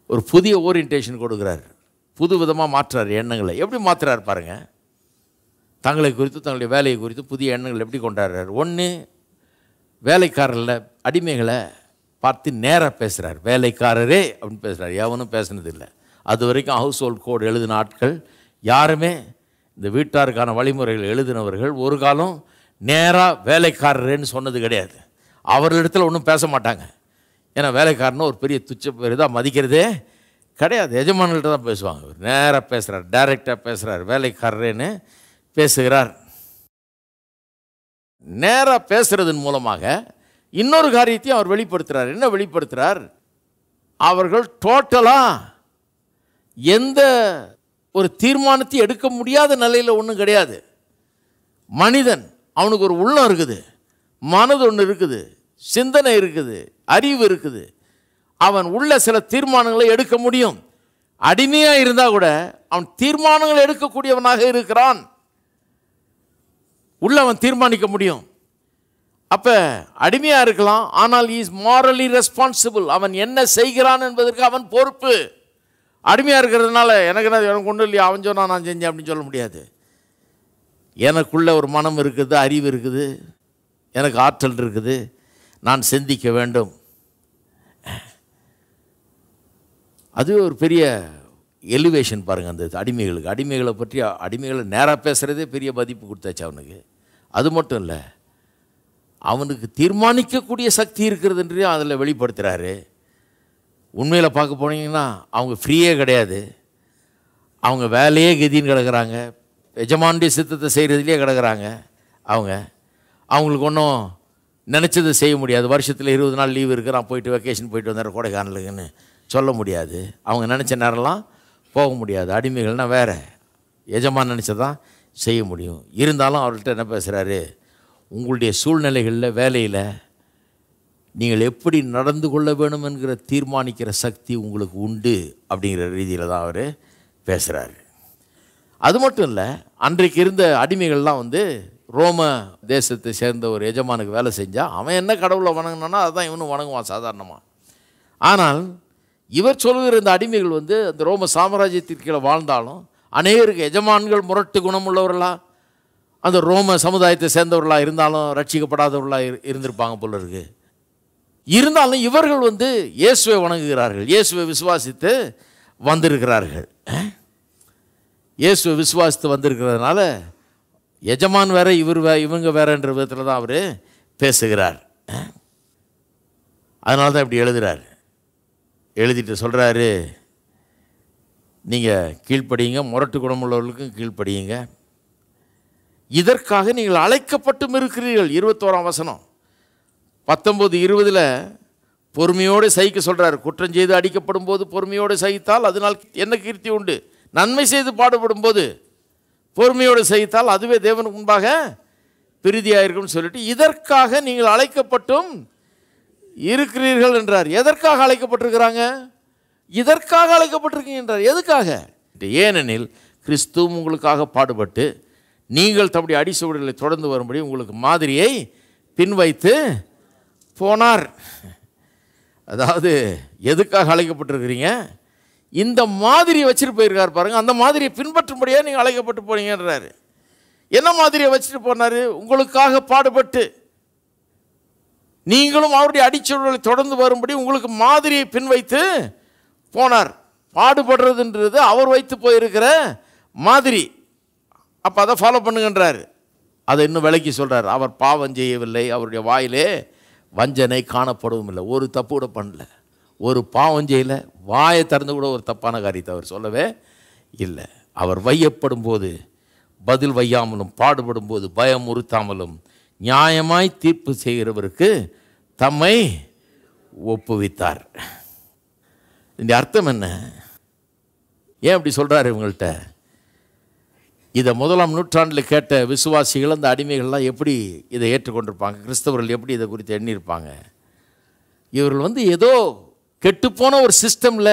ஒரு புதிய ஓரியன்டேஷன் கொடுக்குறார் புது விதமாக மாற்றுறார் எண்ணங்களை எப்படி மாற்றுறாரு பாருங்க தங்களை குறித்து தங்களுடைய வேலையை குறித்து புதிய எண்ணங்கள் எப்படி கொண்டாடுறார் ஒன்று வேலைக்காரரில் அடிமைகளை பார்த்து நேராக பேசுகிறார் வேலைக்காரரே அப்படின்னு பேசுகிறார் எவனும் பேசுனதில்லை அது வரைக்கும் ஹவுஸ் ஹோல்ட் கோட் எழுதின ஆட்கள் யாருமே இந்த வீட்டாருக்கான வழிமுறைகள் எழுதினவர்கள் ஒரு காலம் நேராக வேலைக்காரரேன்னு சொன்னது கிடையாது அவர்களிடத்தில் ஒன்றும் பேச மாட்டாங்க ஏன்னா வேலைக்காரன்னு ஒரு பெரிய துச்ச பேர் தான் மதிக்கிறதே கிடையாது எஜமானர்கள்ட்ட தான் பேசுவாங்க இவர் நேராக பேசுகிறார் டைரெக்டாக பேசுகிறார் வேலைக்காரரேன்னு பேசுகிறார் நேராக பேசுறதன் மூலமாக இன்னொரு காரியத்தையும் அவர் வெளிப்படுத்துகிறார் என்ன வெளிப்படுத்துகிறார் அவர்கள் டோட்டலாக எந்த ஒரு தீர்மானத்தையும் எடுக்க முடியாத நிலையில் ஒன்றும் கிடையாது மனிதன் அவனுக்கு ஒரு உள்ளம் இருக்குது மனது ஒன்று இருக்குது சிந்தனை இருக்குது அறிவு இருக்குது அவன் உள்ள சில தீர்மானங்களை எடுக்க முடியும் அடிமையாக இருந்தால் கூட அவன் தீர்மானங்களை எடுக்கக்கூடியவனாக இருக்கிறான் உள்ள அவன் தீர்மானிக்க முடியும் அப்போ அடிமையாக இருக்கலாம் ஆனால் இஸ் மாரலி ரெஸ்பான்சிபிள் அவன் என்ன செய்கிறான் என்பதற்கு அவன் பொறுப்பு அடிமையாக இருக்கிறதுனால எனக்கு என்ன எனக்கு ஒன்றும் இல்லையா அவன் சொன்னா நான் செஞ்சேன் அப்படின்னு சொல்ல முடியாது எனக்குள்ள ஒரு மனம் இருக்குது அறிவு இருக்குது எனக்கு ஆற்றல் இருக்குது நான் சிந்திக்க வேண்டும் அது ஒரு பெரிய எலிவேஷன் பாருங்கள் அந்த அடிமைகளுக்கு அடிமைகளை பற்றி அடிமைகளை நேராக பேசுகிறதே பெரிய மதிப்பு கொடுத்தாச்சு அவனுக்கு அது மட்டும் இல்லை அவனுக்கு தீர்மானிக்கக்கூடிய சக்தி இருக்கிறது என்று அதில் வெளிப்படுத்துகிறாரு உண்மையில் பார்க்க போனீங்கன்னா அவங்க ஃப்ரீயே கிடையாது அவங்க வேலையே கதின்னு கிடக்குறாங்க எஜமானுடைய சித்தத்தை செய்கிறதுலேயே கிடக்குறாங்க அவங்க அவங்களுக்கு ஒன்றும் நினச்சதை செய்ய முடியாது வருஷத்தில் இருபது நாள் லீவு இருக்கு நான் போயிட்டு வெக்கேஷன் போயிட்டு வந்தேன் கொடைக்கானலுக்குன்னு சொல்ல முடியாது அவங்க நினச்ச நேரம்லாம் போக முடியாது அடிமைகள்னால் வேறு எஜமான் நினச்சதான் செய்ய முடியும் இருந்தாலும் அவர்கிட்ட என்ன பேசுகிறாரு உங்களுடைய சூழ்நிலைகளில் வேலையில் நீங்கள் எப்படி நடந்து கொள்ள வேணும் என்கிற தீர்மானிக்கிற சக்தி உங்களுக்கு உண்டு அப்படிங்கிற ரீதியில் தான் அவர் பேசுகிறாரு அது மட்டும் இல்லை அன்றைக்கு இருந்த அடிமைகள்லாம் வந்து ரோம தேசத்தை சேர்ந்த ஒரு எஜமானுக்கு வேலை செஞ்சால் அவன் என்ன கடவுளை வணங்கினானோ அதுதான் இவனும் வணங்குவான் சாதாரணமாக ஆனால் இவர் சொல்லுகிற இந்த அடிமைகள் வந்து அந்த ரோம சாம்ராஜ்யத்திற்கு கீழே வாழ்ந்தாலும் அநேகருக்கு எஜமான்கள் முரட்டு குணமுள்ளவர்களா அந்த ரோம சமுதாயத்தை சேர்ந்தவர்களாக இருந்தாலும் ரட்சிக்கப்படாதவர்களாக இரு- இருந்திருப்பாங்க போல இருக்கு இருந்தாலும் இவர்கள் வந்து இயேசுவை வணங்குகிறார்கள் இயேசுவை விசுவாசித்து வந்திருக்கிறார்கள் அஹ்? இயேசுவை விசுவாசித்து வந்திருக்கிறதுனால எஜமான் வேற இவர் வே இவங்க வேறன்ற விதத்தில் தான் அவர் பேசுகிறார் அஹ்? அதனால தான் இப்படி எழுதுறார் எழுதிட்டு சொல்கிறாரு நீங்கள் கீழ்ப்படியுங்க முரட்டு குணமுள்ளவர்களுக்கும் கீழ்ப்படியுங்க இதற்காக நீங்கள் அழைக்கப்பட்டும் இருக்கிறீர்கள் இருபத்தோராம் வசனம் பத்தொம்போது இருபதில் பொறுமையோடு சகிக்க சொல்கிறார் குற்றம் செய்து அடிக்கப்படும் போது பொறுமையோடு சகித்தால் அதனால் என்ன கீர்த்தி உண்டு நன்மை செய்து பாடுபடும் போது பொறுமையோடு சகித்தால் அதுவே தேவனுக்கு முன்பாக பிரீதியாக இருக்கும்னு சொல்லிட்டு இதற்காக நீங்கள் அழைக்கப்பட்டும் இருக்கிறீர்கள் என்றார் எதற்காக அழைக்கப்பட்டிருக்கிறாங்க இதற்காக அழைக்கப்பட்டிருக்கீங்க என்றார் எதுக்காக ஏனெனில் கிறிஸ்து உங்களுக்காக பாடுபட்டு நீங்கள் தம்முடைய அடிசுவடுகளை தொடர்ந்து வரும்படி உங்களுக்கு மாதிரியை பின்வைத்து போனார் அதாவது எதுக்காக அழைக்கப்பட்டிருக்கிறீங்க இந்த மாதிரி வச்சுட்டு போயிருக்கார் பாருங்க அந்த மாதிரியை பின்பற்றும்படியாக நீங்கள் அழைக்கப்பட்டு போனீங்கன்றாரு என்ன மாதிரியை வச்சுட்டு போனார் உங்களுக்காக பாடுபட்டு நீங்களும் அவருடைய அடிச்சொல்களை தொடர்ந்து வரும்படி உங்களுக்கு மாதிரியை பின்வைத்து போனார் பாடுபடுறதுன்றது அவர் வைத்து போயிருக்கிற மாதிரி அப்போ அதை ஃபாலோ பண்ணுங்கன்றார் அதை இன்னும் விளக்கி சொல்கிறார் அவர் பாவம் செய்யவில்லை அவருடைய வாயிலே வஞ்சனை காணப்படவும் இல்லை ஒரு தப்பு கூட பண்ணல ஒரு பாவம் செய்யலை வாயை திறந்து கூட ஒரு தப்பான காரியத்தை அவர் சொல்லவே இல்லை அவர் வையப்படும் போது பதில் வையாமலும் பாடுபடும் போது பயம் உறுத்தாமலும் நியாயமாய் தீர்ப்பு செய்கிறவருக்கு தம்மை ஒப்புவித்தார் இந்த அர்த்தம் என்ன ஏன் அப்படி சொல்கிறாரு இவங்கள்ட்ட இதை முதலாம் நூற்றாண்டில் கேட்ட விசுவாசிகள் அந்த அடிமைகள்லாம் எப்படி இதை ஏற்றுக்கொண்டிருப்பாங்க கிறிஸ்தவர்கள் எப்படி இதை குறித்து எண்ணியிருப்பாங்க இவர்கள் வந்து ஏதோ கெட்டுப்போன ஒரு சிஸ்டமில்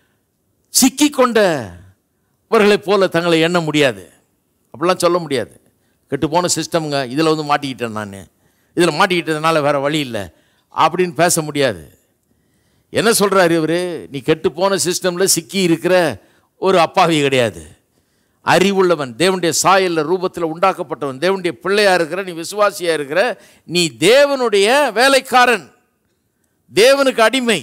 சிக்கிக்கொண்டவர்களைப் போல தங்களை எண்ண முடியாது அப்படிலாம் சொல்ல முடியாது கெட்டுப்போன சிஸ்டம்ங்க இதில் வந்து மாட்டிக்கிட்டேன் நான் இதில் மாட்டிக்கிட்டதுனால வேறு வழி இல்லை அப்படின்னு பேச முடியாது என்ன சொல்கிறாரு இவர் நீ கெட்டு போன சிஸ்டமில் சிக்கி இருக்கிற ஒரு அப்பாவி கிடையாது அறிவுள்ளவன் தேவனுடைய சாயல்ல ரூபத்தில் உண்டாக்கப்பட்டவன் தேவனுடைய பிள்ளையா இருக்கிற நீ விசுவாசியா இருக்கிற நீ தேவனுடைய வேலைக்காரன் தேவனுக்கு அடிமை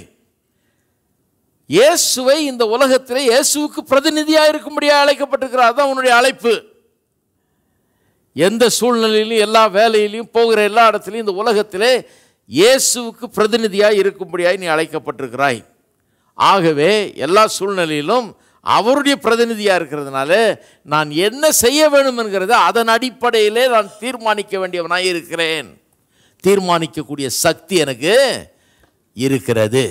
இயேசுவை இந்த உலகத்தில் இயேசுவுக்கு பிரதிநிதியாக இருக்கும்படியாக அழைக்கப்பட்டிருக்கிறார் அதான் உன்னுடைய அழைப்பு எந்த சூழ்நிலையிலும் எல்லா வேலையிலையும் போகிற எல்லா இடத்துலையும் இந்த உலகத்திலே இயேசுவுக்கு பிரதிநிதியாக இருக்கும்படியாய் நீ அழைக்கப்பட்டிருக்கிறாய் ஆகவே எல்லா சூழ்நிலையிலும் அவருடைய பிரதிநிதியாக இருக்கிறதுனால நான் என்ன செய்ய வேண்டும் என்கிறத அதன் அடிப்படையிலே நான் தீர்மானிக்க வேண்டியவனாய் இருக்கிறேன் தீர்மானிக்கக்கூடிய சக்தி எனக்கு இருக்கிறது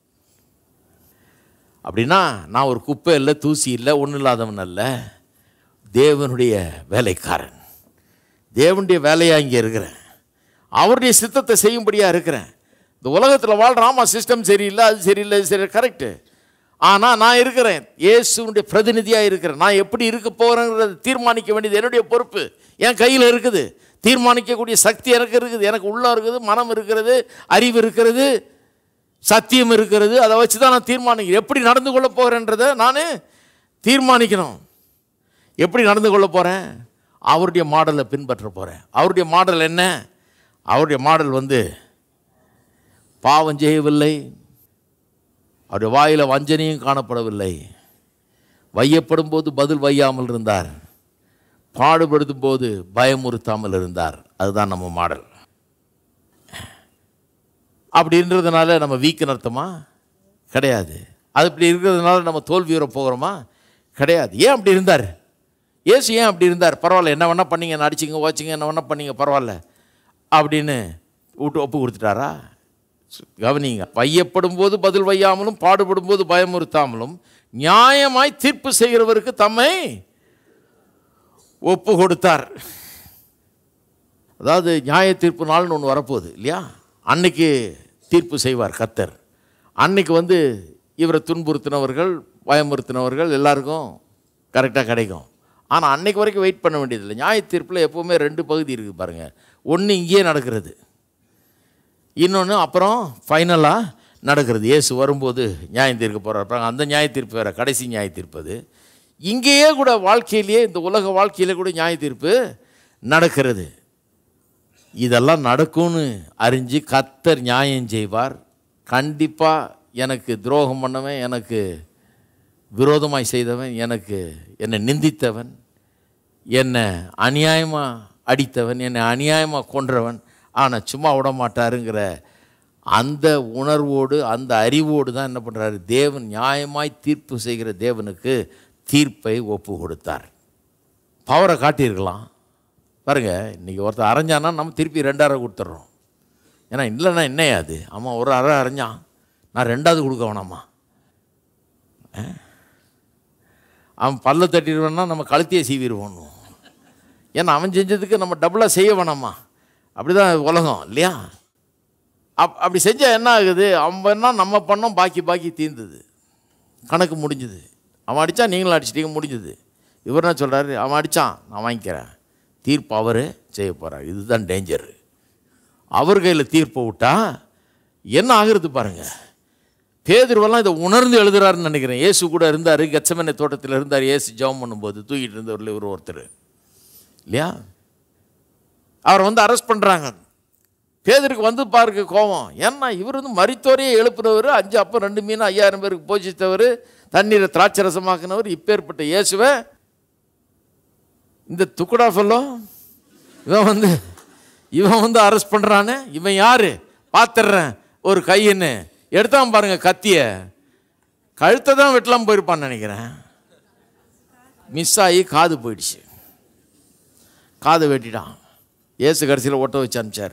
அப்படின்னா நான் ஒரு குப்பை இல்லை தூசி இல்லை ஒன்றும் இல்லாதவன் அல்ல தேவனுடைய வேலைக்காரன் தேவனுடைய வேலையாக இங்கே இருக்கிறேன் அவருடைய சித்தத்தை செய்யும்படியாக இருக்கிறேன் இந்த உலகத்தில் வாழ்கிற ஆமா சிஸ்டம் சரியில்லை அது சரியில்லை இது சரி கரெக்டு ஆனால் நான் இருக்கிறேன் இயேசுனுடைய பிரதிநிதியாக இருக்கிறேன் நான் எப்படி இருக்க போகிறேங்கிறத தீர்மானிக்க வேண்டியது என்னுடைய பொறுப்பு என் கையில் இருக்குது தீர்மானிக்கக்கூடிய சக்தி எனக்கு இருக்குது எனக்கு உள்ளம் இருக்குது மனம் இருக்கிறது அறிவு இருக்கிறது சத்தியம் இருக்கிறது அதை வச்சு தான் நான் தீர்மானிக்கிறேன் எப்படி நடந்து கொள்ள போகிறேன்றதை நான் தீர்மானிக்கணும் எப்படி நடந்து கொள்ள போகிறேன் அவருடைய மாடலை பின்பற்ற போகிறேன் அவருடைய மாடல் என்ன அவருடைய மாடல் வந்து பாவம் செய்யவில்லை அவருடைய வாயில் வஞ்சனையும் காணப்படவில்லை வையப்படும் போது பதில் வையாமல் இருந்தார் பாடுபடுத்தும் போது பயமுறுத்தாமல் இருந்தார் அதுதான் நம்ம மாடல் அப்படின்றதுனால நம்ம வீக்குன்னு அர்த்தமா கிடையாது அது இப்படி இருக்கிறதுனால நம்ம தோல்வி வர போகிறோமா கிடையாது ஏன் அப்படி இருந்தார் ஏசு ஏன் அப்படி இருந்தார் பரவாயில்ல என்ன வேணால் பண்ணீங்க நடிச்சிங்க ஓச்சிங்க என்ன வேணால் பண்ணீங்க பரவாயில்ல அப்படின்னு விட்டு ஒப்பு கொடுத்துட்டாரா கவனிங்க வையப்படும் போது பதில் வையாமலும் பாடுபடும் போது பயமுறுத்தாமலும் நியாயமாய் தீர்ப்பு செய்கிறவருக்கு தம்மை ஒப்பு கொடுத்தார் அதாவது நியாய தீர்ப்பு நாள்னு ஒன்று வரப்போகுது இல்லையா அன்னைக்கு தீர்ப்பு செய்வார் கத்தர் அன்னைக்கு வந்து இவரை துன்புறுத்தினவர்கள் பயமுறுத்தினவர்கள் எல்லாருக்கும் கரெக்டாக கிடைக்கும் ஆனால் அன்னைக்கு வரைக்கும் வெயிட் பண்ண வேண்டியதில்லை நியாய தீர்ப்பில் எப்போவுமே ரெண்டு பகுதி இருக்குது பாருங்கள் ஒன்று இங்கேயே நடக்கிறது இன்னொன்று அப்புறம் ஃபைனலாக நடக்கிறது இயேசு வரும்போது நியாயம் தீர்க்க போகிறார் அந்த நியாய தீர்ப்பு வேறு கடைசி நியாய தீர்ப்பது இங்கேயே கூட வாழ்க்கையிலேயே இந்த உலக வாழ்க்கையிலே கூட நியாய தீர்ப்பு நடக்கிறது இதெல்லாம் நடக்கும்னு அறிஞ்சு கத்தர் நியாயம் செய்வார் கண்டிப்பாக எனக்கு துரோகம் பண்ணவன் எனக்கு விரோதமாய் செய்தவன் எனக்கு என்னை நிந்தித்தவன் என்னை அநியாயமாக அடித்தவன் என்னை அநியாயமாக கொன்றவன் ஆனால் சும்மா விட மாட்டாருங்கிற அந்த உணர்வோடு அந்த அறிவோடு தான் என்ன பண்ணுறாரு தேவன் நியாயமாய் தீர்ப்பு செய்கிற தேவனுக்கு தீர்ப்பை ஒப்பு கொடுத்தார் பவரை காட்டியிருக்கலாம் பாருங்க இன்றைக்கி ஒருத்தர் அரைஞ்சானா நம்ம திருப்பி ரெண்டாயிரம் கொடுத்துட்றோம் ஏன்னா இல்லைன்னா என்னையா அது ஆமாம் ஒரு அரை அரைஞ்சான் நான் ரெண்டாவது கொடுக்க வேணாமா அவன் பல்ல தட்டிடுவான்னா நம்ம கழுத்தையே சீவிடுவோம் ஏன்னா அவன் செஞ்சதுக்கு நம்ம டபுளாக செய்ய வேணாமா அப்படி தான் உலகம் இல்லையா அப் அப்படி செஞ்சால் என்ன ஆகுது அவன்னா நம்ம பண்ணோம் பாக்கி பாக்கி தீர்ந்தது கணக்கு முடிஞ்சுது அவன் அடித்தா நீங்களும் அடிச்சிட்டீங்க முடிஞ்சுது இவர் என்ன சொல்கிறாரு அவன் அடித்தான் நான் வாங்கிக்கிறேன் தீர்ப்பு அவர் செய்ய போகிறார் இதுதான் டேஞ்சர் அவர் கையில் தீர்ப்பை விட்டா என்ன ஆகுறது பாருங்கள் பேதுருவெல்லாம் இதை உணர்ந்து எழுதுறாருன்னு நினைக்கிறேன் இயேசு கூட இருந்தார் கச்சமனை தோட்டத்தில் இருந்தார் இயேசு ஜெபம் பண்ணும்போது தூக்கிட்டு இருந்தவரில் இவர் ஒருத்தர் இல்லையா அவரை வந்து அரெஸ்ட் பண்ணுறாங்க பேதருக்கு வந்து பாருங்க கோபம் ஏன்னா இவர் வந்து மரித்தோரையே எழுப்புனவர் அஞ்சு அப்போ ரெண்டு மீன் ஐயாயிரம் பேருக்கு போஷித்தவர் தண்ணீரை திராட்சை ரசமாக்குனவர் இப்பேற்பட்ட இயேசுவை இந்த துக்குடா ஃபெல்லோ இவன் வந்து இவன் வந்து அரெஸ்ட் பண்ணுறானே இவன் யார் பார்த்துட்றேன் ஒரு கையின்னு எடுத்தான் பாருங்க கத்திய கழுத்தை தான் வெட்டலாம் போயிருப்பான்னு நினைக்கிறேன் மிஸ் ஆகி காது போயிடுச்சு காது வெட்டிட்டான் ஏசு கடைசியில் ஒட்ட வச்சு அனுப்பிச்சார்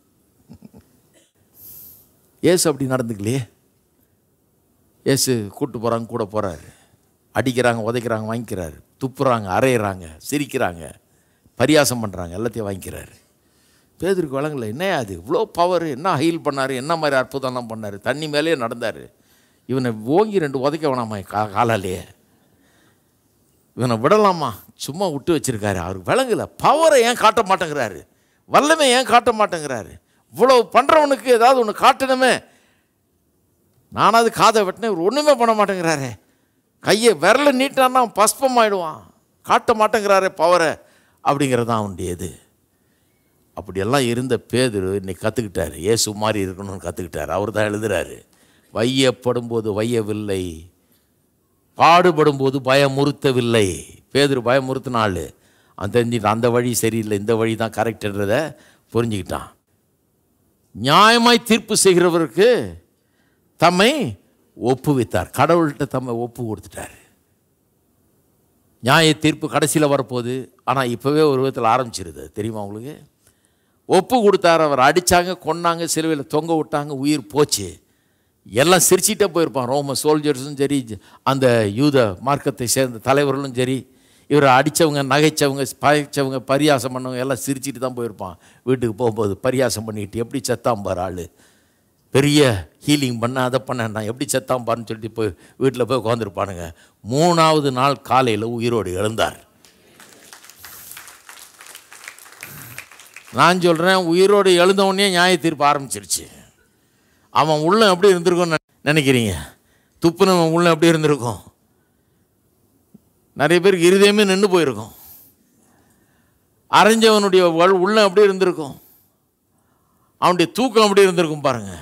ஏசு அப்படி நடந்துக்கலையே ஏசு கூட்டு போகிறாங்க கூட போகிறாரு அடிக்கிறாங்க உதைக்கிறாங்க வாங்கிக்கிறாரு துப்புறாங்க அரையிறாங்க சிரிக்கிறாங்க பரியாசம் பண்ணுறாங்க எல்லாத்தையும் வாங்கிக்கிறாரு பேதருக்கு வழங்கல என்ன அது இவ்வளோ பவர் என்ன ஹீல் பண்ணார் என்ன மாதிரி அற்புதம்லாம் பண்ணார் தண்ணி மேலேயே நடந்தார் இவனை ஓங்கி ரெண்டு உதைக்க வேணாமா கா காலாலேயே இவனை விடலாமா சும்மா விட்டு வச்சிருக்காரு அவருக்கு விளங்கல பவரை ஏன் காட்ட மாட்டேங்கிறாரு வல்லமை ஏன் காட்ட மாட்டேங்கிறாரு இவ்வளோ பண்ணுறவனுக்கு ஏதாவது ஒன்று காட்டணுமே நானாவது காதை வெட்டினேன் இவர் ஒன்றுமே பண்ண மாட்டேங்கிறாரே கையை விரல நீட்டான்னா பஸ்பம் ஆயிடுவான் காட்ட மாட்டேங்கிறாரே பவரை அப்படிங்கிறது தான் அவனுடைய இது அப்படியெல்லாம் இருந்த பேதுரு இன்னைக்கு கற்றுக்கிட்டாரு இயேசு மாதிரி இருக்கணும்னு கற்றுக்கிட்டாரு அவர் தான் எழுதுறாரு வையப்படும் போது வையவில்லை பாடுபடும் போது பயமுறுத்தவில்லை பேதுரு பயமுறுத்தின ஆள் அவன் தெரிஞ்சுக்கிட்டான் அந்த வழி சரியில்லை இந்த வழி தான் கரெக்டுன்றதை புரிஞ்சுக்கிட்டான் நியாயமாய் தீர்ப்பு செய்கிறவருக்கு தம்மை ஒப்புவித்தார் கடவுள்கிட்ட தம்மை ஒப்பு கொடுத்துட்டார் நியாய தீர்ப்பு கடைசியில் வரப்போகுது ஆனால் இப்போவே ஒரு விதத்தில் ஆரம்பிச்சிருது தெரியுமா உங்களுக்கு ஒப்பு கொடுத்தார் அவர் அடித்தாங்க கொன்னாங்க சிலுவையில் தொங்க விட்டாங்க உயிர் போச்சு எல்லாம் சிரிச்சிட்டே போயிருப்பான் ரோம சோல்ஜர்ஸும் சரி அந்த யூத மார்க்கத்தை சேர்ந்த தலைவர்களும் சரி இவரை அடித்தவங்க நகைச்சவங்க பாய்ச்சவங்க பரியாசம் பண்ணவங்க எல்லாம் சிரிச்சிட்டு தான் போயிருப்பான் வீட்டுக்கு போகும்போது பரியாசம் பண்ணிக்கிட்டு எப்படி செத்தாம் பார் ஆள் பெரிய ஹீலிங் பண்ண அதை பண்ண நான் எப்படி செத்தாம் பாருன்னு சொல்லிட்டு போய் வீட்டில் போய் உட்காந்துருப்பானுங்க மூணாவது நாள் காலையில் உயிரோடு எழுந்தார் நான் சொல்கிறேன் உயிரோடு எழுந்தவுடனே நியாய தீர்ப்பு ஆரம்பிச்சிருச்சு அவன் உள்ள எப்படி இருந்திருக்கும்னு நினைக்கிறீங்க துப்புனவன் உள்ள எப்படி இருந்திருக்கும் நிறைய பேருக்கு இருதயமே நின்று போயிருக்கும் அரைஞ்சவனுடைய வல் உள்ள எப்படி இருந்திருக்கும் அவனுடைய தூக்கம் எப்படி இருந்திருக்கும் பாருங்க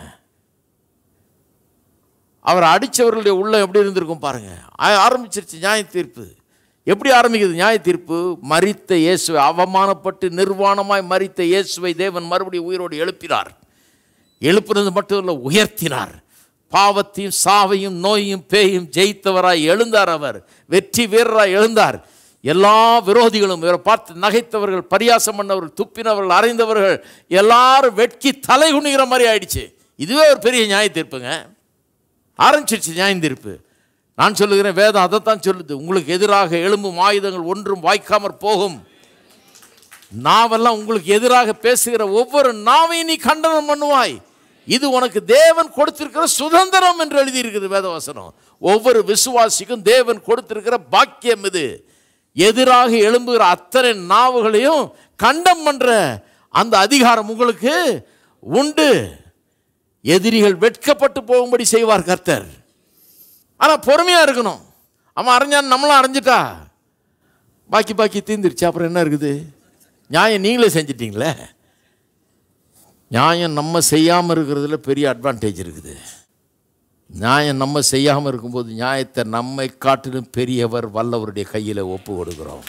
அவர் அடித்தவர்களுடைய உள்ள எப்படி இருந்திருக்கும் பாருங்க ஆ- ஆரம்பிச்சிருச்சு நியாய தீர்ப்பு எப்படி ஆரம்பிக்குது நியாய தீர்ப்பு மரித்த இயேசுவை அவமானப்பட்டு நிர்வாணமாய் மரித்த இயேசுவை தேவன் மறுபடியும் உயிரோடு எழுப்பினார் எழுப்புனது மட்டும் இல்லை உயர்த்தினார் பாவத்தையும் சாவையும் நோயையும் பேயும் ஜெயித்தவராய் எழுந்தார் அவர் வெற்றி வீரராய் எழுந்தார் எல்லா விரோதிகளும் இவரை பார்த்து நகைத்தவர்கள் பரியாசம் பண்ணவர்கள் துப்பினவர்கள் அறைந்தவர்கள் எல்லாரும் வெட்கி தலை குனிகிற மாதிரி ஆயிடுச்சு இதுவே ஒரு பெரிய நியாய தீர்ப்புங்க ஆரம்பிச்சிருச்சு நியாய தீர்ப்பு நான் சொல்லுகிறேன் வேதம் அதைத்தான் சொல்லுது உங்களுக்கு எதிராக எழும்பும் ஆயுதங்கள் ஒன்றும் வாய்க்காமற் போகும் நாவெல்லாம் உங்களுக்கு எதிராக பேசுகிற ஒவ்வொரு நாவையும் நீ கண்டனம் பண்ணுவாய் இது உனக்கு தேவன் கொடுத்திருக்கிற சுதந்திரம் என்று எழுதியிருக்குது வேதவசனம் ஒவ்வொரு விசுவாசிக்கும் தேவன் கொடுத்திருக்கிற பாக்கியம் இது எதிராக எழும்புகிற அத்தனை நாவுகளையும் கண்டம் பண்ற அந்த அதிகாரம் உங்களுக்கு உண்டு எதிரிகள் வெட்கப்பட்டு போகும்படி செய்வார் கர்த்தர் ஆனால் பொறுமையாக இருக்கணும் அவன் அரைஞ்சான் நம்மளும் அரைஞ்சிட்டா பாக்கி பாக்கி தீந்துருச்சு அப்புறம் என்ன இருக்குது நியாயம் நீங்களே செஞ்சிட்டீங்களே நியாயம் நம்ம செய்யாமல் இருக்கிறதுல பெரிய அட்வான்டேஜ் இருக்குது நியாயம் நம்ம செய்யாமல் இருக்கும்போது நியாயத்தை நம்மை காட்டிலும் பெரியவர் வல்லவருடைய கையில் ஒப்பு கொடுக்குறோம்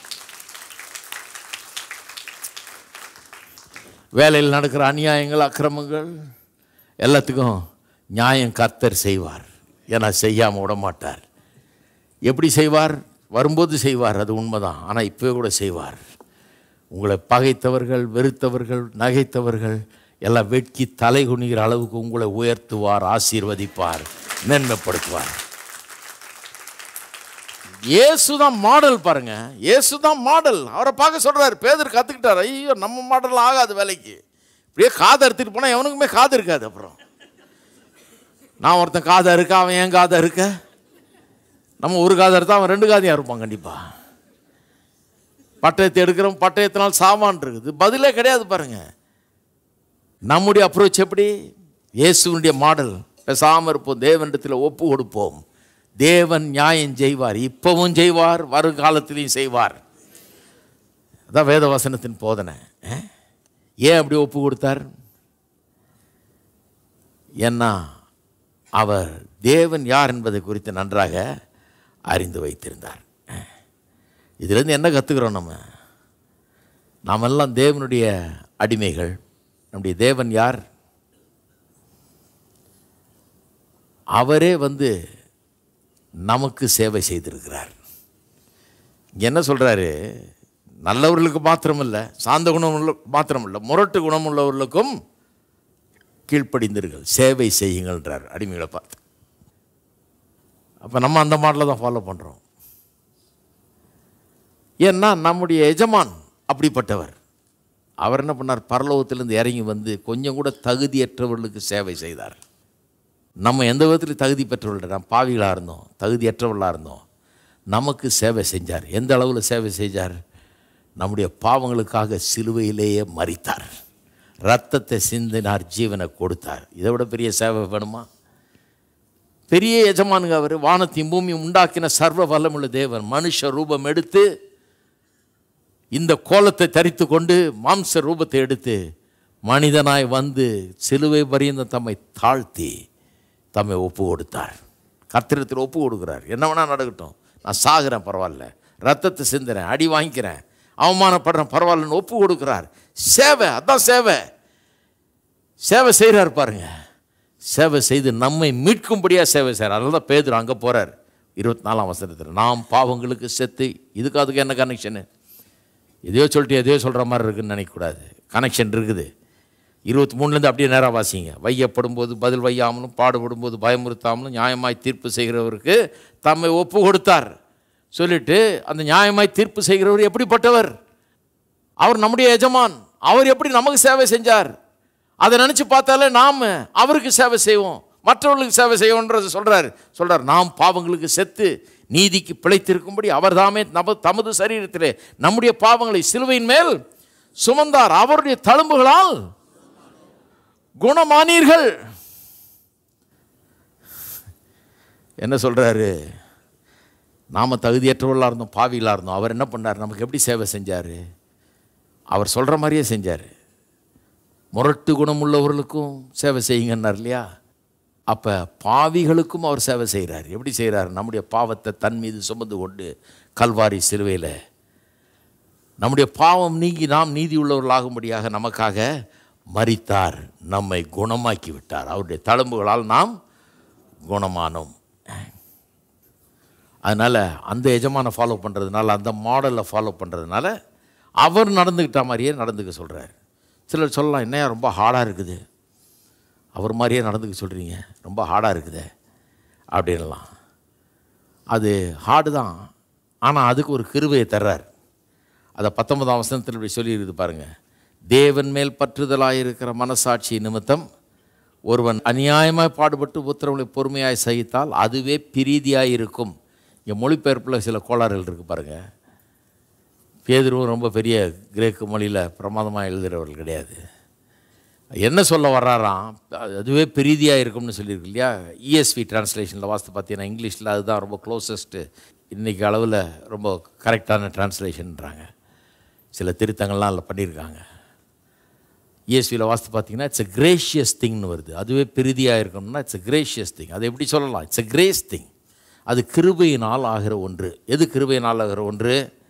வேலையில் நடக்கிற அநியாயங்கள் அக்கிரமங்கள் எல்லாத்துக்கும் நியாயம் கர்த்தர் செய்வார் ஏன்னா செய்யாமல் விட மாட்டார் எப்படி செய்வார் வரும்போது செய்வார் அது உண்மைதான் ஆனால் இப்போவே கூட செய்வார் உங்களை பகைத்தவர்கள் வெறுத்தவர்கள் நகைத்தவர்கள் எல்லாம் வெட்கி தலை குனிகிற அளவுக்கு உங்களை உயர்த்துவார் ஆசீர்வதிப்பார் மேன்மைப்படுத்துவார் இயேசு தான் மாடல் பாருங்க இயேசு தான் மாடல் அவரை பார்க்க சொல்றாரு பேதர் கற்றுக்கிட்டார் ஐயோ நம்ம மாடல் ஆகாது வேலைக்கு இப்படியே காதை எடுத்துட்டு போனால் எவனுக்குமே காது இருக்காது அப்புறம் நான் ஒருத்தன் காதை இருக்க அவன் ஏன் காதை இருக்க நம்ம ஒரு காதை எடுத்தா அவன் ரெண்டு காதையாக இருப்பான் கண்டிப்பாக பட்டயத்தை எடுக்கிறோம் பட்டயத்தினால் சாமான் இருக்குது பதிலே கிடையாது பாருங்க நம்முடைய அப்ரோச் எப்படி இயேசுனுடைய மாடல் பேசாமல் இருப்போம் தேவனிடத்தில் ஒப்பு கொடுப்போம் தேவன் நியாயம் செய்வார் இப்பவும் செய்வார் வருங்காலத்திலையும் செய்வார் அதான் வேதவசனத்தின் போதனை அஹ்? ஏன் அப்படி ஒப்பு கொடுத்தார் ஏன்னா அவர் தேவன் யார் என்பதை குறித்து நன்றாக அறிந்து வைத்திருந்தார் இதுலேருந்து என்ன கற்றுக்கிறோம் நம்ம நாமெல்லாம் தேவனுடைய அடிமைகள் நம்முடைய தேவன் யார் அவரே வந்து நமக்கு சேவை செய்திருக்கிறார் இங்க என்ன சொல்கிறாரு நல்லவர்களுக்கு மாத்திரமில்லை சாந்த குணம் உள்ள மாத்திரமில்லை முரட்டு குணம் உள்ளவர்களுக்கும் கீழ்ப்படிந்தீர்கள் சேவை செய்யுங்கள்ன்றார் அடிமைகளை பார்த்து அப்போ நம்ம அந்த மாடலை தான் ஃபாலோ பண்ணுறோம் ஏன்னா நம்முடைய எஜமான் அப்படிப்பட்டவர் அவர் என்ன பண்ணார் பரலோகத்திலிருந்து இறங்கி வந்து கொஞ்சம் கூட தகுதியற்றவர்களுக்கு சேவை செய்தார் நம்ம எந்த விதத்தில் தகுதி பெற்றவர்கள் நாம் பாவிகளாக இருந்தோம் தகுதியற்றவர்களாக இருந்தோம் நமக்கு சேவை செஞ்சார் எந்த அளவில் சேவை செஞ்சார் நம்முடைய பாவங்களுக்காக சிலுவையிலேயே மறித்தார் ரத்தத்தை சிந்தினார் ஜீவனை கொடுத்தார் இதை விட பெரிய சேவை வேணுமா பெரிய எஜமானுங்க அவர் வானத்தையும் பூமியும் உண்டாக்கின சர்வ வல்லமுள்ள தேவன் மனுஷ ரூபம் எடுத்து இந்த கோலத்தை தரித்து கொண்டு மாம்ச ரூபத்தை எடுத்து மனிதனாய் வந்து சிலுவை பரியந்த தம்மை தாழ்த்தி தம்மை ஒப்பு கொடுத்தார் கத்திரத்தில் ஒப்பு கொடுக்குறார் என்ன வேணால் நடக்கட்டும் நான் சாகுறேன் பரவாயில்ல ரத்தத்தை சிந்துறேன் அடி வாங்கிக்கிறேன் அவமானப்படுறேன் பரவாயில்லன்னு ஒப்பு கொடுக்குறார் சேவை அதான் சேவை சேவை செய்கிறார் பாருங்க சேவை செய்து நம்மை மீட்கும்படியாக சேவை செய்கிறார் அதனால தான் பேதுரு அங்கே போகிறார் இருபத்தி நாலாம் வசனத்தில் நாம் பாவங்களுக்கு செத்து இதுக்கு அதுக்கு என்ன கனெக்ஷனு எதையோ சொல்லிட்டு எதையோ சொல்கிற மாதிரி இருக்குன்னு நினைக்கக்கூடாது கனெக்ஷன் இருக்குது இருபத்தி மூணுலேருந்து அப்படியே நேராக வாசிங்க வையப்படும் போது பதில் வையாமலும் பாடுபடும் போது பயமுறுத்தாமலும் நியாயமாய் தீர்ப்பு செய்கிறவருக்கு தம்மை ஒப்பு கொடுத்தார் சொல்லிட்டு அந்த நியாயமாய் தீர்ப்பு செய்கிறவர் எப்படிப்பட்டவர் அவர் நம்முடைய எஜமான் அவர் எப்படி நமக்கு சேவை செஞ்சார் அதை நினச்சி பார்த்தாலே நாம் அவருக்கு சேவை செய்வோம் மற்றவர்களுக்கு சேவை செய்வோன்றது சொல்கிறார் சொல்கிறார் நாம் பாவங்களுக்கு செத்து நீதிக்கு பிழைத்திருக்கும்படி அவர் தாமே நம தமது சரீரத்திலே நம்முடைய பாவங்களை சிலுவையின் மேல் சுமந்தார் அவருடைய தழும்புகளால் குணமானீர்கள் என்ன சொல்கிறாரு நாம் தகுதியற்றவர்களாக இருந்தோம் பாவிகளாக இருந்தோம் அவர் என்ன பண்ணார் நமக்கு எப்படி சேவை செஞ்சார் அவர் சொல்கிற மாதிரியே செஞ்சார் முரட்டு குணமுள்ளவர்களுக்கும் சேவை செய்யுங்கன்னார் இல்லையா அப்போ பாவிகளுக்கும் அவர் சேவை செய்கிறார் எப்படி செய்கிறார் நம்முடைய பாவத்தை தன் மீது சுமந்து கொண்டு கல்வாரி சிலுவையில் நம்முடைய பாவம் நீங்கி நாம் நீதி உள்ளவர்களாகும்படியாக நமக்காக மரித்தார் நம்மை குணமாக்கி விட்டார் அவருடைய தழும்புகளால் நாம் குணமானோம் அதனால் அந்த எஜமானை ஃபாலோ பண்ணுறதுனால அந்த மாடலை ஃபாலோ பண்ணுறதுனால அவர் நடந்துக்கிட்ட மாதிரியே நடந்துக்க சொல்கிறார் சிலர் சொல்லலாம் என்னையா ரொம்ப ஹார்டாக இருக்குது அவர் மாதிரியே நடந்துக்க சொல்கிறீங்க ரொம்ப ஹார்டாக இருக்குதே அப்படின்லாம் அது ஹார்டு தான் ஆனால் அதுக்கு ஒரு கிருபையை தர்றார் அதை பத்தொன்பதாம் வசனத்தில் இப்படி சொல்லியிருக்குது பாருங்கள் தேவன் மேல் பற்றுதலாக இருக்கிற மனசாட்சி நிமித்தம் ஒருவன் அநியாயமாய் பாடுபட்டு உத்தரவுகளை பொறுமையாய் சகித்தால் அதுவே பிரீதியாக இருக்கும் இங்கே மொழிபெயர்ப்பில் சில கோளாறுகள் இருக்குது பாருங்கள் பேதுருவும் ரொம்ப பெரிய கிரேக்கு மொழியில் பிரமாதமாக எழுதுகிறவர்கள் கிடையாது என்ன சொல்ல வர்றாராம் அதுவே பிரீதியாக இருக்கும்னு சொல்லியிருக்கு இல்லையா இஎஸ்வி டிரான்ஸ்லேஷனில் வாஸ்து பார்த்தீங்கன்னா இங்கிலீஷில் அதுதான் ரொம்ப க்ளோசஸ்ட்டு இன்றைக்கி அளவில் ரொம்ப கரெக்டான டிரான்ஸ்லேஷன்ன்றாங்க சில திருத்தங்கள்லாம் அதில் பண்ணியிருக்காங்க இஎஸ்வியில் வாஸ்து பார்த்தீங்கன்னா இட்ஸ் எ கிரேஷியஸ் திங்னு வருது அதுவே பிரீதியாக இருக்கணும்னா இட்ஸ் எ கிரேஷியஸ் திங் அது எப்படி சொல்லலாம் இட்ஸ் எ கிரேஸ் திங் அது கிருபையினால் ஆகிற ஒன்று எது கிருபையினால் ஆகிற ஒன்று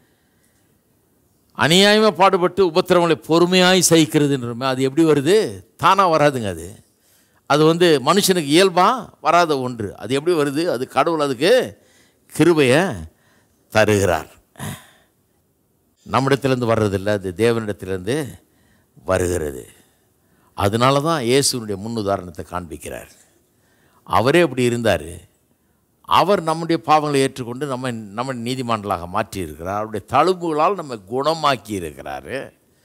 அநியாயமாக பாடுபட்டு உபத்திரவங்களை பொறுமையாய் சகிக்கிறதுன்றமே அது எப்படி வருது தானாக வராதுங்க அது அது வந்து மனுஷனுக்கு இயல்பாக வராத ஒன்று அது எப்படி வருது அது கடவுள் அதுக்கு கிருபையை தருகிறார் நம்மிடத்திலேருந்து வர்றதில்லை அது தேவனிடத்திலேருந்து வருகிறது அதனால தான் இயேசுனுடைய முன்னுதாரணத்தை காண்பிக்கிறார் அவரே அப்படி இருந்தார் அவர் நம்முடைய பாவங்களை ஏற்றுக்கொண்டு நம்ம நம்ம நீதிமான்களாக மாற்றி இருக்கிறார் அவருடைய தழும்புகளால் நம்ம குணமாக்கி இருக்கிறாரு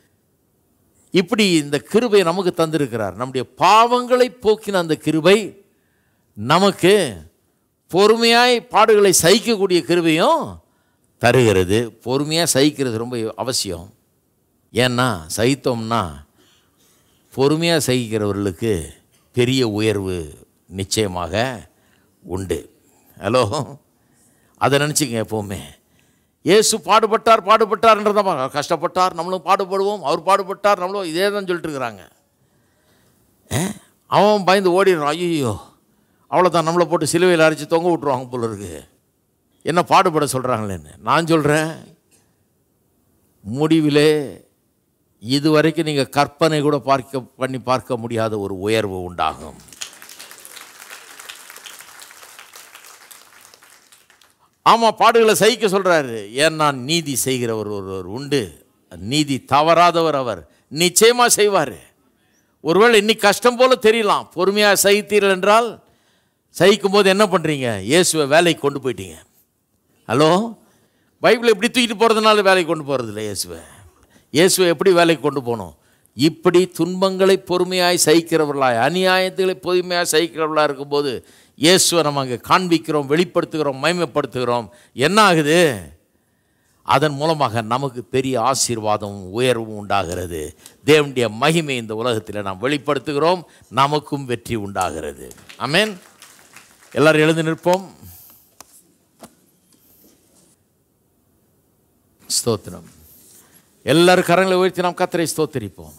இப்படி இந்த கிருபை நமக்கு தந்திருக்கிறார் நம்முடைய பாவங்களை போக்கின அந்த கிருபை நமக்கு பொறுமையாய் பாடுகளை சகிக்கக்கூடிய கிருபையும் தருகிறது பொறுமையாக சகிக்கிறது ரொம்ப அவசியம் ஏன்னா சகித்தோம்னா பொறுமையாக சகிக்கிறவர்களுக்கு பெரிய உயர்வு நிச்சயமாக உண்டு ஹலோ அதை நினச்சிக்கங்க எப்போவுமே இயேசு பாடுபட்டார் பாடுபட்டார்ன்றதான் கஷ்டப்பட்டார் நம்மளும் பாடுபடுவோம் அவர் பாடுபட்டார் நம்மளும் இதே தான் சொல்லிட்டு இருக்கிறாங்க அவன் பயந்து ஓடிடுறான் ஐயோ அவ்வளோதான் நம்மளை போட்டு சிலுவையில் அரைச்சி தொங்க விட்ருவாங்க போல இருக்கு என்ன பாடுபட சொல்கிறாங்களேன்னு நான் சொல்கிறேன் முடிவிலே இதுவரைக்கும் நீங்கள் கற்பனை கூட பார்க்க பண்ணி பார்க்க முடியாத ஒரு உயர்வு உண்டாகும் ஆமாம் பாடுகளை சகிக்க சொல்கிறாரு ஏன்னா நீதி செய்கிறவர் ஒருவர் உண்டு நீதி தவறாதவர் அவர் நிச்சயமாக செய்வார் ஒருவேளை இன்னைக்கு கஷ்டம் போல தெரியலாம் பொறுமையாக சகித்தீர்கள் என்றால் சகிக்கும் போது என்ன பண்ணுறீங்க இயேசுவை வேலைக்கு கொண்டு போயிட்டீங்க ஹலோ பைபிளை எப்படி தூக்கிட்டு போகிறதுனால வேலைக்கு கொண்டு போகிறது இல்லை இயேசுவை இயேசுவை எப்படி வேலைக்கு கொண்டு போகணும் இப்படி துன்பங்களை பொறுமையாய் சகிக்கிறவர்களாய் அநியாயத்துகளை பொறுமையாக சகிக்கிறவர்களாக இருக்கும்போது இயேசுவை நம்ம அங்கே காண்பிக்கிறோம் வெளிப்படுத்துகிறோம் மயமைப்படுத்துகிறோம் என்ன ஆகுது அதன் மூலமாக நமக்கு பெரிய ஆசீர்வாதமும் உயர்வும் உண்டாகிறது தேவனுடைய மகிமை இந்த உலகத்தில் நாம் வெளிப்படுத்துகிறோம் நமக்கும் வெற்றி உண்டாகிறது அமேன் எல்லாரும் எழுந்து நிற்போம் ஸ்தோத்திரம் எல்லாரும் கரங்களை உயர்த்தி நாம் கத்தரை ஸ்தோத்தரிப்போம்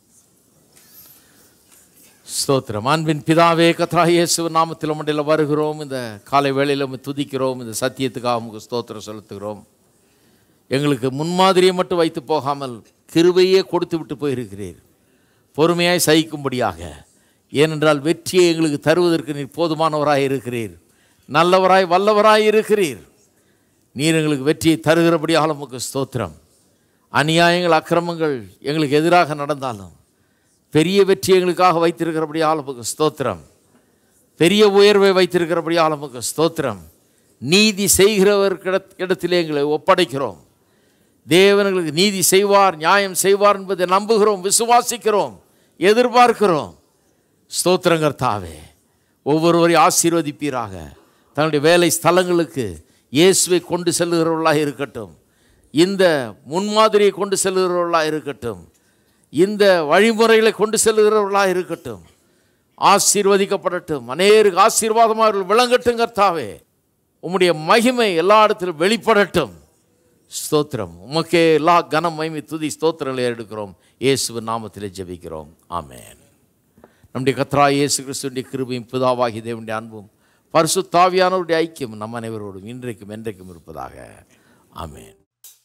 ஸ்தோத்திரம் அன்பின் பிதாவே கத்ரா இயேசு நாமத்தில் மண்டியில் வருகிறோம் இந்த காலை வேளையில் உம்மை துதிக்கிறோம் இந்த சத்தியத்துக்காக உங்களுக்கு ஸ்தோத்திரம் செலுத்துகிறோம் எங்களுக்கு முன்மாதிரியை மட்டும் வைத்து போகாமல் கிருபையே கொடுத்து விட்டு போயிருக்கிறீர் பொறுமையாய் சகிக்கும்படியாக ஏனென்றால் வெற்றியை எங்களுக்கு தருவதற்கு நீர் போதுமானவராய் இருக்கிறீர் நல்லவராய் வல்லவராய் இருக்கிறீர் நீர் எங்களுக்கு வெற்றியை தருகிறபடியாக உமக்கு ஸ்தோத்திரம் அநியாயங்கள் அக்கிரமங்கள் எங்களுக்கு எதிராக நடந்தாலும் பெரிய வெற்றி எங்களுக்காக வைத்திருக்கிறபடியால் உமக்கு ஸ்தோத்திரம் பெரிய உயர்வை வைத்திருக்கிறபடியால் உமக்கு ஸ்தோத்திரம் நீதி செய்கிறவர் இடத்திலே எங்களை ஒப்படைக்கிறோம் தேவன் எங்களுக்கு நீதி செய்வார் நியாயம் செய்வார் என்பதை நம்புகிறோம் விசுவாசிக்கிறோம் எதிர்பார்க்கிறோம் ஸ்தோத்திரங்கர்த்தாவே ஒவ்வொருவரையும் ஆசீர்வதிப்பீராக தன்னுடைய வேலை ஸ்தலங்களுக்கு இயேசுவை கொண்டு செல்லுகிறவர்களாக இருக்கட்டும் இந்த முன்மாதிரியை கொண்டு செல்லுகிறவர்களாக இருக்கட்டும் இந்த வழிமுறைகளை கொண்டு செல்லுகிறவர்களாக இருக்கட்டும் ஆசீர்வதிக்கப்படட்டும் அநேருக்கு ஆசீர்வாதமாக அவர்கள் விளங்கட்டும் கர்த்தாவே உம்முடைய மகிமை எல்லா இடத்திலும் வெளிப்படட்டும் ஸ்தோத்திரம் உமக்கே எல்லா கனம் மகிமை துதி ஸ்தோத்திரங்களை எடுக்கிறோம் இயேசுவின் நாமத்திலே ஜெபிக்கிறோம் ஆமென் நம்முடைய கத்ரா இயேசு கிறிஸ்துடைய கிருபையும் பிதாவாகி தேவனுடைய அன்பும் பரிசுத்தாவியானவருடைய ஐக்கியம் நம் அனைவரோடும் இன்றைக்கும் என்றைக்கும் இருப்பதாக ஆமென்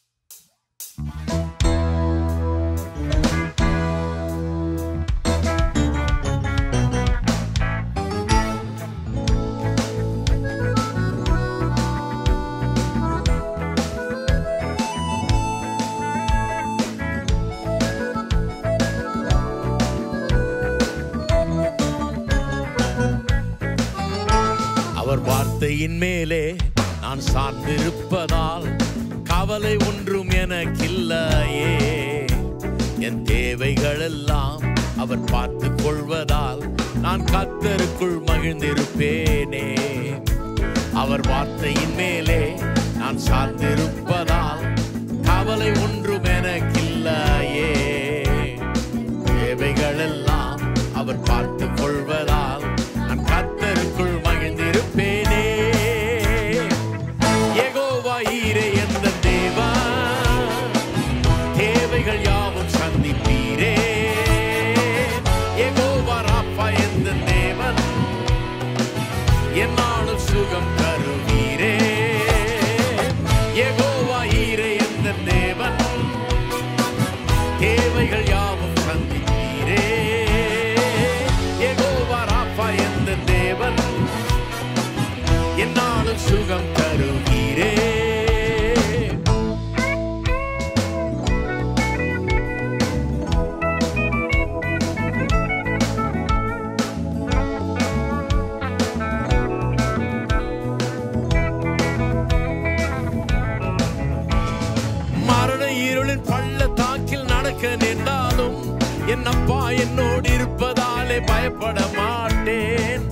அவர் வார்த்தையின் மேலே நான் சார்ந்திருப்பதால் கவலை ஒன்றும் எனக்கில்லையே என் தேவைகள் எல்லாம் அவர் பார்த்து கொள்வதால் நான் கத்தருக்குள் மகிழ்ந்திருப்பேனே அவர் வார்த்தையின் மேலே நான் சார்ந்திருப்பதால் கவலை ஒன்றும் எனக்கில்லையே தேவைகள் எல்லாம் அவர் பார்த்து கொள்வதால் நான் கத்தருக்குள் மகிழ்ந்திருப்பேனே யெகோவா ஈரே எந்த தேவா தேவைகள் யாவும் சந்திப்பீரே யெகோவா ராப்பா எந்த தேவன் என்னாலும் சுகம் தருவீரே யெகோவா ஈரே எந்த தேவன் தேவைகள் யாவும் சந்திப்பீரே யெகோவா ராப்பா எந்த தேவன் என்னாலும் சுகம் தருவீரே மரண இருளின் பள்ளத்தாக்கில் நடக்க நின்றாலும் என் அப்பா என்னோடு இருப்பதாலே பயப்பட மாட்டேன்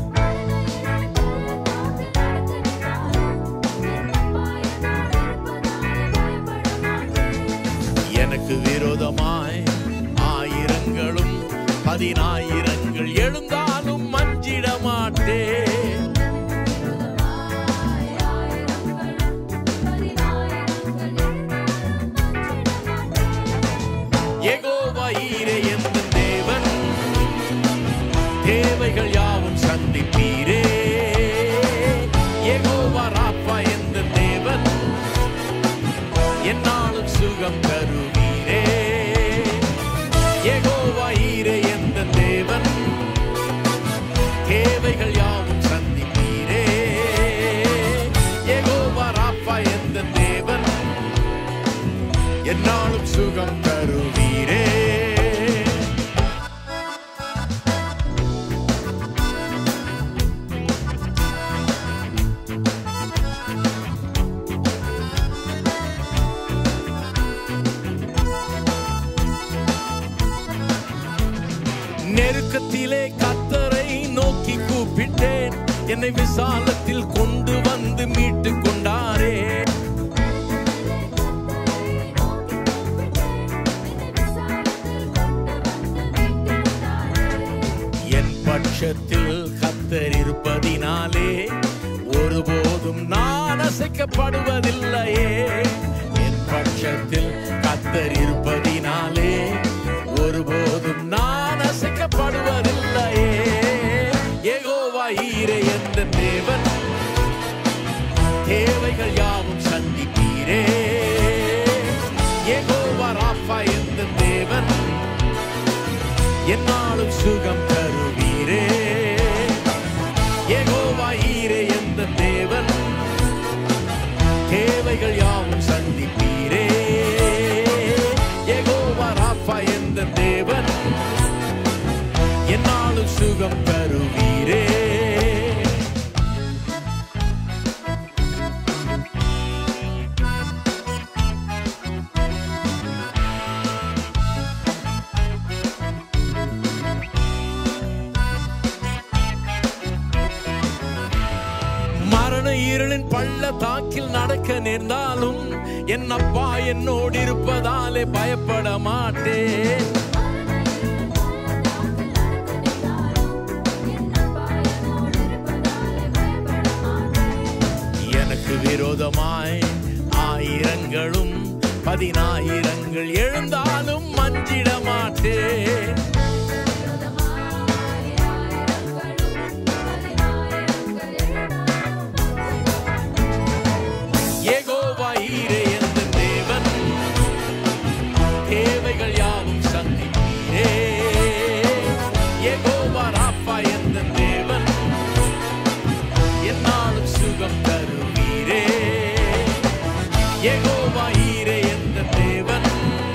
எனக்கு விரோதமாய் ஆயிரங்களும் பதினாயிரங்கள் எழுந்தாலும் மஞ்சிட மாட்டேன் யெகோவா ஈரே எந்த தேவன் தேவைகள் யாவும் சந்திப்பீரே யெகோவா ராப்பா எந்த தேவன் என்னாலும் சுகம் தருவீரே யெகோவா ஈரே எந்த தேவன் தேவைகள் யாவும் சந்திப்பீரே யெகோவா ராப்பா எந்த தேவன் என்னாலும் சுகம் தருவீரே நெருக்கத்திலே கத்தரை நோக்கி கூப்பிட்டேன் என்னை விசாலத்தில் கொண்டு வந்து மீட்டு கொண்டாரே என் பட்சத்தில் கத்தர் இருப்பதினாலே அசைக்கப்படுவதில்லையே என் பட்சத்தில் கத்தர் இருப்பதினாலே ஒருபோதும் நான் அசைக்கப்படுவதில்லையே ஏகோவா ஈரே என்ற தேவன் தேவைகள் யாவும் சந்திப்பீரே ஏகோவா ராப்பா என்ற தேவன் என்னாலும் சுகம் தருவீரே ஏகோவா ஈரே என்ற தேவன் தேவைகள் யாவும் சந்திப்பீரே ஏகோவா ராப்பா என்ற தேவன் என்னாலும் சுகம் தருவீரே மரண இருளின் பள்ளத்தாக்கில் நடக்க நேர்ந்தாலும் என் அப்பா என்னோடு இருப்பதாலே பயப்பட மாட்டேன் எனக்கு விரோதமாய் ஆயிரங்களும் பதினாயிரங்கள் எழுந்தாலும் மஞ்சிட மாட்டேன் ஏகோவா ஈரே என்ற தேவன் தேவைகள் யாவும் சந்திப்பீரே ஏகோவா ராப்பா என்ற தேவன் என்னாலும் சுகம் தருவீரே ஏகோவா ஈரே என்ற தேவன்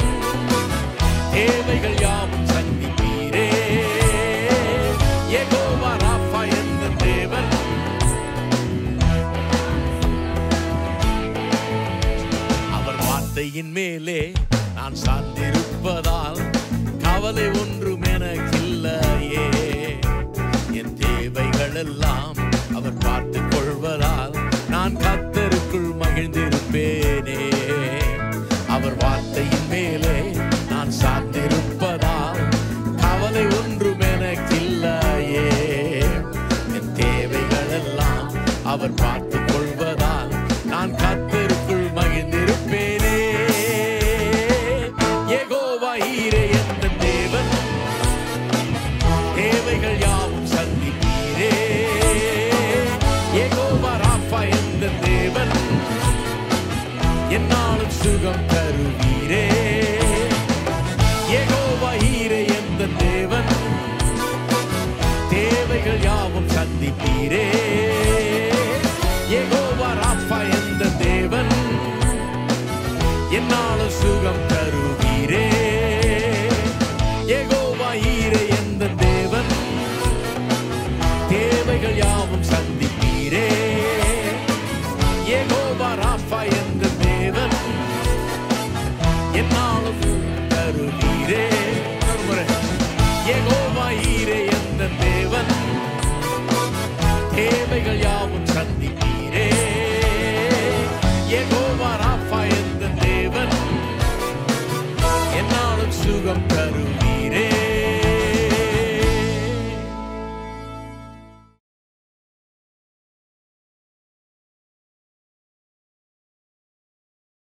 தேவைகள் யாவும் சந்திப்பீரே ஏகோவா ராப்பா என்ற தேவன் அவர் வார்த்தையின் மேலே நான் சார்ந்திருப்பதால் கவலை ஒன்றும் எனக்கில்லையே என் தேவைகள் எல்லாம் அவர் பார்த்துக் கொள்வதால் நான் கத்தருக்குள் மகிழ்ந்திருப்பேனே அவர் வார்த்தையின் மேலே நான் சார்ந்திருப்பதால் கவலை ஒன்றும் எனக்கில்லையே என் தேவைகள் எல்லாம் அவர் பார்த்துக் கொள்வதால் நான் கத்தருக்குள் மகிழ்ந்திருப்பேனே ஏகோவா ஈரே என்ற தேவன் தேவைகள் யாவும் சந்திப்பீரே ஏகோவா ராப்பா என்ற தேவன் என்னாலும் சுகம் தருவீரே ஏகோவா ஈரே என்ற தேவன் தேவைகள் யாவும் சந்திப்பீரே ஏகோவா ராப்பா என்ற தேவன் என்னாலும் சுகம் தருவீரே ஏகோவா ஈரே என்ற தேவன் தேவைகள் யாவும் சந்திப்பீரே ஏகோவா ராப்பா என்ற தேவன் என்னாலும் தருவீரே ஒரு முறை. யெகோவா ஈரே என்ற தேவன் தேவைகள் யாவும் சந்திப்பீரே யெகோவா ராப்பா என்ற தேவன் என்னாலும் சுகம் தருவீரே